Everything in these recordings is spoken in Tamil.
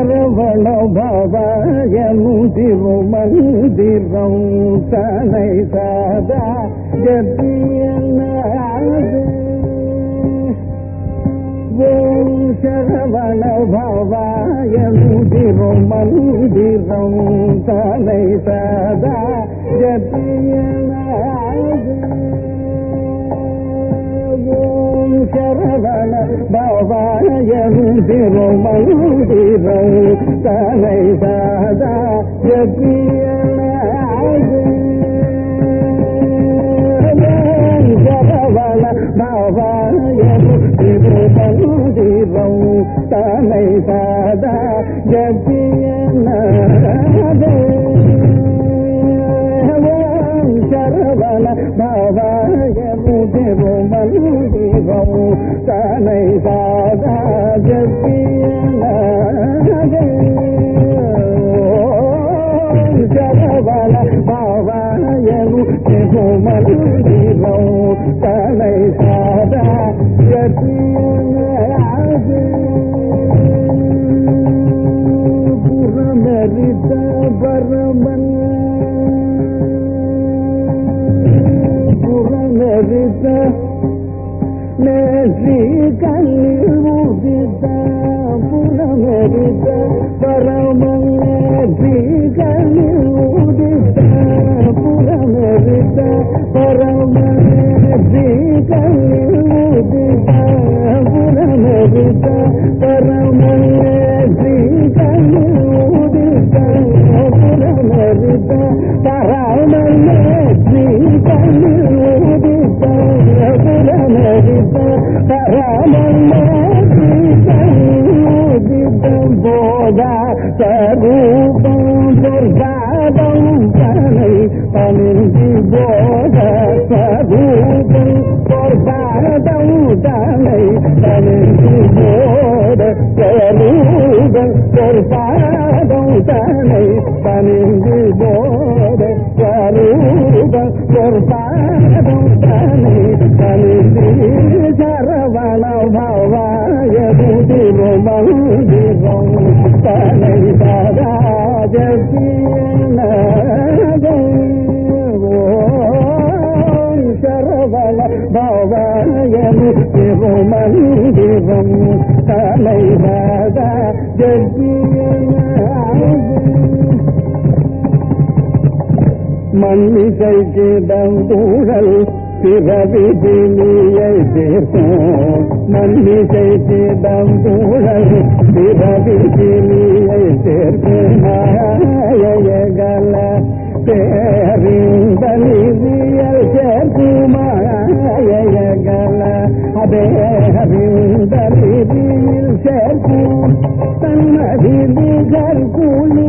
சரவண பவாயனு திருமந்திரம் தனை சதா ஜபியனாதே ஓம் சரவண பவாயனு திருமந்திரம் தனை சதா ஜபியனாதே ஓம் சரவண பவாயனு திருமந்திரம் தனை சதா ஜபியனாதே சரவண பவாயனு திருமந்திரம் தனை சதா ஜபியனாதே ஓம் சரவண பவாயனு திருமந்திரம் தனை சதா ஜபியனாதே ஓம் சரவண பவாயனு திருமந்திரம் தனை சதா ஜபியனாதே புறமரித்த பரமன் புறமரித்த நேசி கண்ணில் ஊதித்த புறமரித்த பரமன் நேசி கண்ணில் ஊதித்த புறமரித்த பரமன் நேசி கண்ணில் ஊதித்த புறமரித்த பரமன் நேசி கண்ணில் ஊதித்த புறமரித்த பரமன் நேசி கண்ணில் ஊதித்த புறமரித்த பரமன் நேசி கண்ணில் ஊதித்த போதா சரூபம் துர்காதம் தனை பணிந்து போத சரூபம் துர்காதம் தனை பணிந்து போத சரூபம் துர்காதம் தனை பணிந்து போத சரூபம் துர்காதம் தனை பணிந்து சரவண பவாய திருமந்திரம் தனை சதாஜீன சரவண பவாயனு திருமந்திரம் தலை சதா மன்னிசை கிடம் தூழல் பிறவி திணியை தீர்க்கும் மன்னிசை கிடம் தூழல் பிறவி திணியை தீர்க்கும் மாயகல பேரிந்தலியல் சேர்க்கும் மாயகல அதேரிந்தலியில் சேர்க்கும் தன்மதி நிகர் கூலி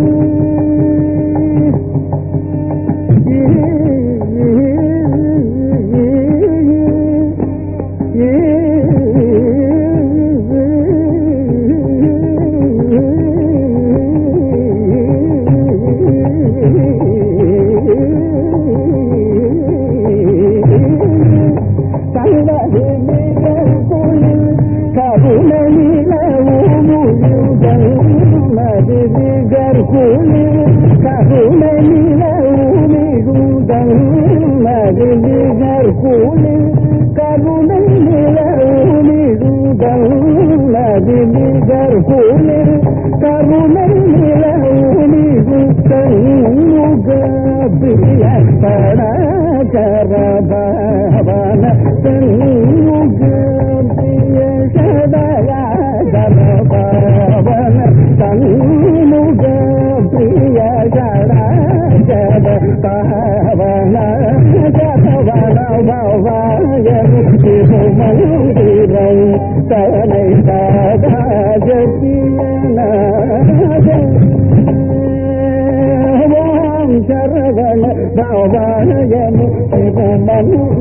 கூலி கருணை நிலவுமிகுதல் நதிநிகர் கூலி கருணை நிலவுமிகுதல் முகபிய படகரபவன முகபிய சடகரபவன தன்முக பிரிய ஜட பவன ஜதவன பவாய திருமந்திரம் தனை சாதாஜபியன ஓம் சரவண பவாயனு திருமந்திரம்